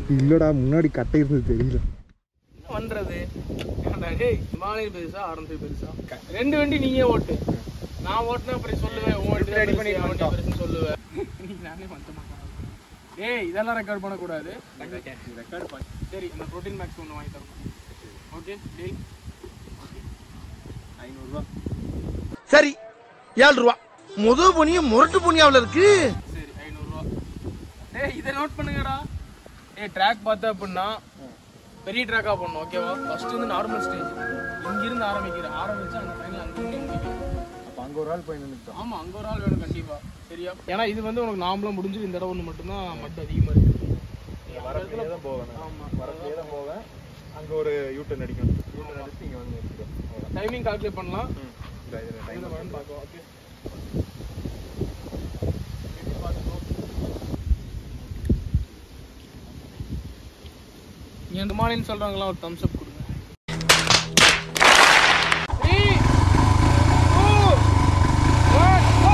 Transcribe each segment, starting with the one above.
இல்லடா முன்னாடி கட்டை இருந்தது தெரியல என்ன பண்றது ஏன்டா டேய் ஹிமாலயன் பெருசா ஆரம்பி பெருசா ரெண்டு வண்டி நீயே ஓட்டு நான் ஓட்டுனா அப்புறம் சொல்லுவேன் உன் வண்டி ரெடி பண்ணி வண்டி பெருசுன்னு சொல்லுவேன் நீ நானே பண்ண மாட்டேன் டேய் இதெல்லாம் ரெக்கார்ட் பண்ணக்கூடாது ரெக்கார்ட் பண்ண சரி இந்த ப்ரோட்டீன் மேக்ஸ் ஒன்று வாங்கி தரணும் ஓகே டேய் ஐநூறுரூவா சரி ஏழு ரூபா முது புனியும் முரட்டு புனியாவில் இருக்கு சரி ஐநூறுரூவா டேய் இதை நோட் பண்ணுங்கடா ஏய் ட்ராக் பார்த்தா அப்படின்னா பெரிய ட்ராக்காக பண்ணணும் ஓகேவா ஃபர்ஸ்ட் வந்து நார்மல் ஸ்டேஜ் இங்கிருந்து ஆரம்பிக்கிற ஆரம்பிச்சு அந்த ஃபைனல் அங்கே இருந்து முடிக்கும் அப்போ அங்கே ஒரு ஆள் போய் நின்றுட்டோம் ஆமா அங்க ஒரு ஆள் வேணும் கண்டிப்பா சரியா ஏன்னா இது வந்து உனக்கு நார்மலா முடிஞ்சு இந்த இடம் ஒன்று மட்டும்தான் மட்டு அதிகமா இருக்கு வரப்பிலே தான் போவேன் ஆமா வரப்பிலே தான் போவேன் அங்கே ஒரு யூட்டர்ன் அடிக்கணும் யூட்டர்ன் அடிச்சு இங்கே வந்து நிறுத்திடும் அவ்வளோதான் டைமிங் கால்குலேட் பண்ணலாம் ம் இந்த இதில் டைம் இந்த வரேன்னு பார்க்கலாம் ஓகே இந்த மாநிலம் சொல்றாங்களா ஒரு தம்ஸ் அப் கொடுங்க Three, two, one, go.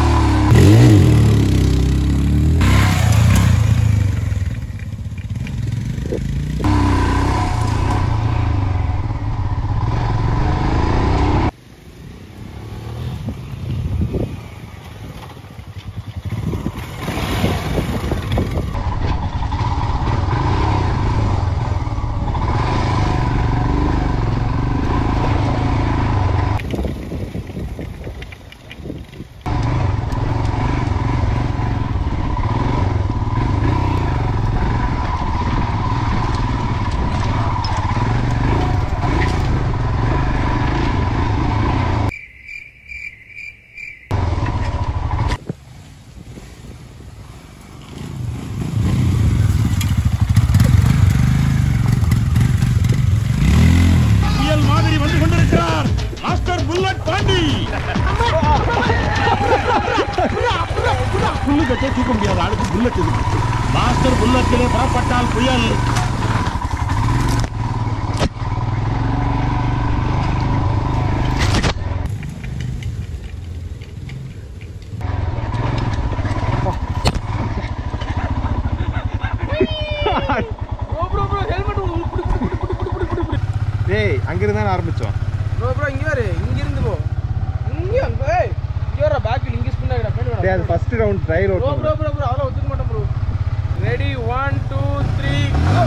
புயல் மாதிரி வந்து கொண்டிருக்கிறார் மாஸ்டர் புல்லட் பாண்டி புல்லு கட்டே தூக்க முடியாது அடுத்து புல்லட் இருக்கு மாஸ்டர் புல்லட்டிலே புறப்பட்டால் புயல் ப்ரோ ப்ரோ ப்ரோ ஹெல்மெட் புடி புடி புடி புடி புடி புடி புடி புடி டேய் அங்கிருந்து தான் ஆரம்பித்தோம் ப்ரோ ப்ரோ இங்க வரு இங்க இருந்து போ இங்க அங்க ஏய் இங்க வர பேக்ல இங்க ஸ்பின் ஆகிடா பேண்ட் டேய் அது ஃபர்ஸ்ட் ரவுண்ட் ட்ரையல் ப்ரோ ஓட்டணும் ப்ரோ ப்ரோ ப்ரோ அதெல்லாம் ஒத்துக்க மாட்டேன் bro ready one two three go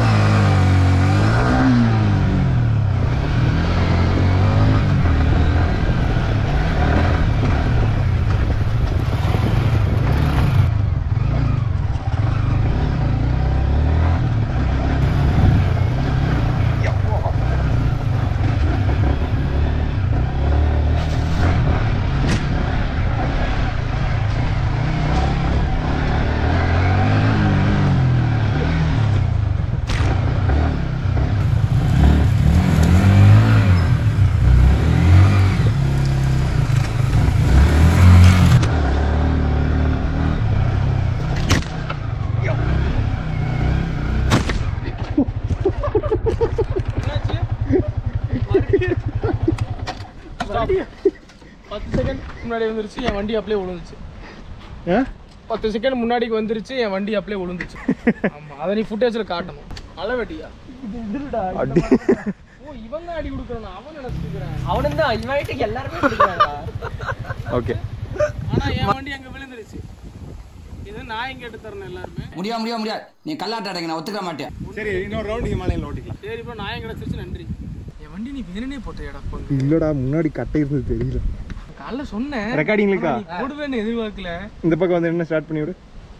பத்து செகண்ட் முன்னாடி வந்துருச்சு என் வண்டி அப்படியே விழுந்துச்சு ஆ பத்து செகண்ட் முன்னாடிக்கு வந்துருச்சு என் வண்டி அப்படியே விழுந்துச்சு ஆமா அதை நீ ஃபுட்டேஜில் காட்டணும் அளவெட்டியா இது இதுடா அடி ஓ இவன் தான் அடி கொடுக்குறான் அவன் நினைச்சிருக்கிறேன் அவனும் தான் இவன் வீட்டுக்கு எல்லாருமே கொடுக்குறாங்க ஓகே ஆனா என் வண்டி அங்க விழுந்துருச்சு இது நான் இங்க எடுத்து தரணும் எல்லாருமே முடியாது முடியாது முடியாது நீ கல்லாட்ட அடைங்க நான் ஒத்துக்க மாட்டேன் சரி இன்னொரு ரவுண்ட் ஹிமாலயனில் ஓட்டிக்கலாம் சரி இப்போ நான் கிடைச்சிருச்சு நன்றி என் வண்டி நீ வேணுனே போட்டியடா பொண்ணு இல்லடா முன்னாடி கட்டை இருந்தது தெரியல காலைல சொன்னேன் ரெக்கார்டிங்லுக்கா நீ போடுவேன்னு எதிர்பார்க்கல இந்த பக்கம் வந்து என்ன ஸ்டார்ட் பண்ணி விடு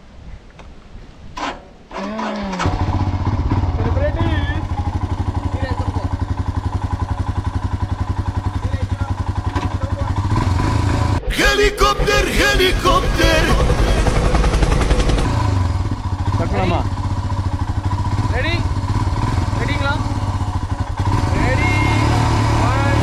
ஹெலிகாப்டர் ஹெலிகாப்டர் ஸ்டார்ட் பண்ணலாமா ரெடி ரெடிங்களா ready one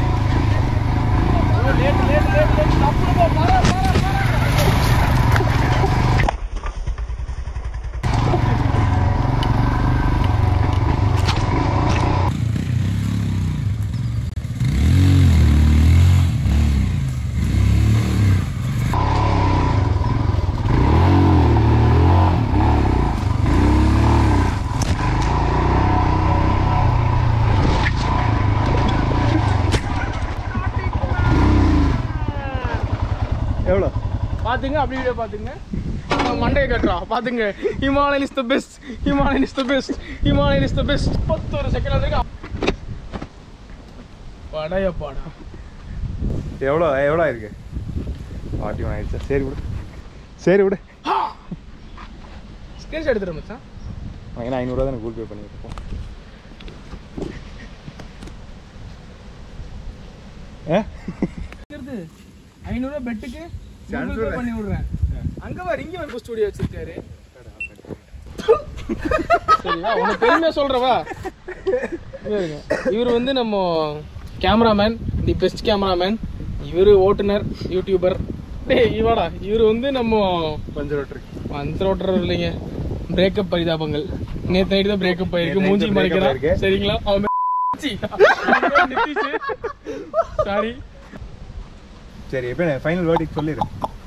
late late late late தப்புல போ பாரா பாரா பாத்துங்க அப்படி வீடியோ பாத்துங்க அவன் மண்டையை கட்டுறா பாத்துங்க Himalayan is the best Himalayan is the best Himalayan is the best பத்தொரு செகண்ட் வந்துருக்கா படைய பாடா எவ்வளோ எவ்வளோ இருக்கு ஃபார்ட்டி ஒன் ஆயிடுச்சா சரி விடு சரி விடு ஸ்கிரீன்ஷாட் எடுத்துரு மச்சான் ஏன்னா ஐநூறுரூவா தான் கூகுள் பே பண்ணியிருக்கோம் ஆ இருக்கிறது ஐநூறுரூவா பெட்டுக்கு Chance கூகுள் பே விடுறேன். பண்ணி விடுறேன் அங்க வர இங்க வந்து ஸ்டுடியோ வச்சிருக்காரு சரிவா உனக்கு பெருமையா சொல்றவா இவர் வந்து நம்ம கேமராமேன் தி பெஸ்ட் கேமராமேன் இவர் ஓட்டுனர் யூடியூபர் டேய் இவாடா இவர் வந்து நம்ம பஞ்சர் ஓட்டுருக்கு மந்த்ர ஓட்டுறது இல்லைங்க பிரேக்கப் பரிதாபங்கள் நேத்து நைட்டு தான் பிரேக்கப் ஆயிருக்கு நேத்து மூஞ்சி night breakup மறைக்கிறான் ஆயிருக்கு. சரிங்களா அவன் சாரி சரி எப்போ ஃபைனல் வேர்டிக் சொல்லிடு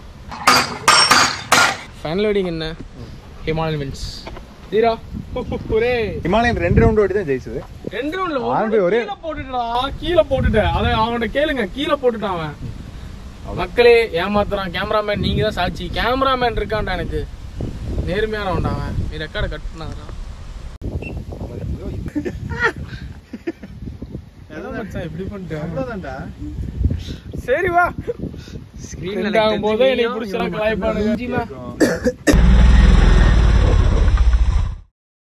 ஃபைனல் வெடிங் என்ன ஹிமாலயன் வின்ஸ் தீரா ஒரே ஹிமாலயன் ரெண்டு ரவுண்ட் ஓடி தான் ஜெயிச்சது ரெண்டு ரவுண்ட்ல ஆன் போய் ஒரே- கீழே போட்டுட்டா கீழே போட்டுட்டேன் அத அவன்கிட்ட கேளுங்க கீழே போட்டுட்டான் அவன் மக்களே ஏமாத்துறான் கேமராமேன் நீங்க தான் சாட்சி கேமராமேன் இருக்கான்டா எனக்கு நேர்மையானவன்டா அவன் நீ ரெக்கார்டை கட் பண்ணாதடா அதான் மச்சான் இப்படி பண்ணிட்டேன் அவ்வளோதான்டா சரி வா ஸ்கிரீன்ல ஆகும் போதே என்னை பிடிச்சலாம் கலாய்ப்பானுங்க